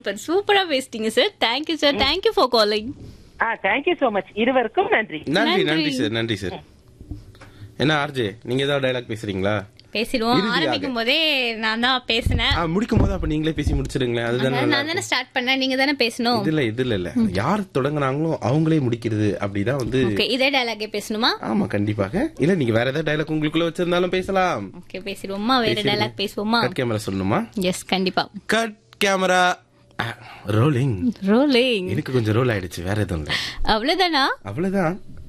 Super சூப்பரா பேசிட்டீங்க sir thank you sir thank you for calling ஆ தேங்க்யூ சோ மச் இருவருக்கும் நன்றி நன்றி நன்றி. நன்றி சார் நன்றி சார் என்ன ஆர்ஜே நீங்க ஏதாவது டைலாக் பேசுறீங்களா பேசிடுவோம் இறுதியாக. ஆரம்பிக்கும் போதே நான் தான் பேசினேன் ஆ, முடிக்கும் போது அப்ப நீங்களே பேசி முடிச்சிடுங்களேன் அதுதானே அதனால நல்லா நான் தானே ஸ்டார்ட் பண்ணேன் நீங்க தானே பேசணும் இது இல்ல இது இல்ல இல்ல யார் தொடங்குறாங்களோ அவங்களே முடிக்கிறது அப்படிதான் வந்து ஓகே இதே டயலாகே பேசணுமா ஆமா கண்டிப்பாக இல்ல நீங்க வேற ஏதாவது டைலாக் உங்களுக்குள்ள வச்சிருந்தாலும் பேசலாம் ஓகே பேசிடுவோமா வேற டயலாக் பேசுவோமா கட் கேமரா சொல்லணுமா எஸ் கண்டிப்பா கட் கேமரா ரோலிங் ரோலிங் எனக்கு கொஞ்சம் ரோல் ஆயிடுச்சு வேற எதுவும் இல்ல அவ்வளவுதானா அவ்வளவுதான்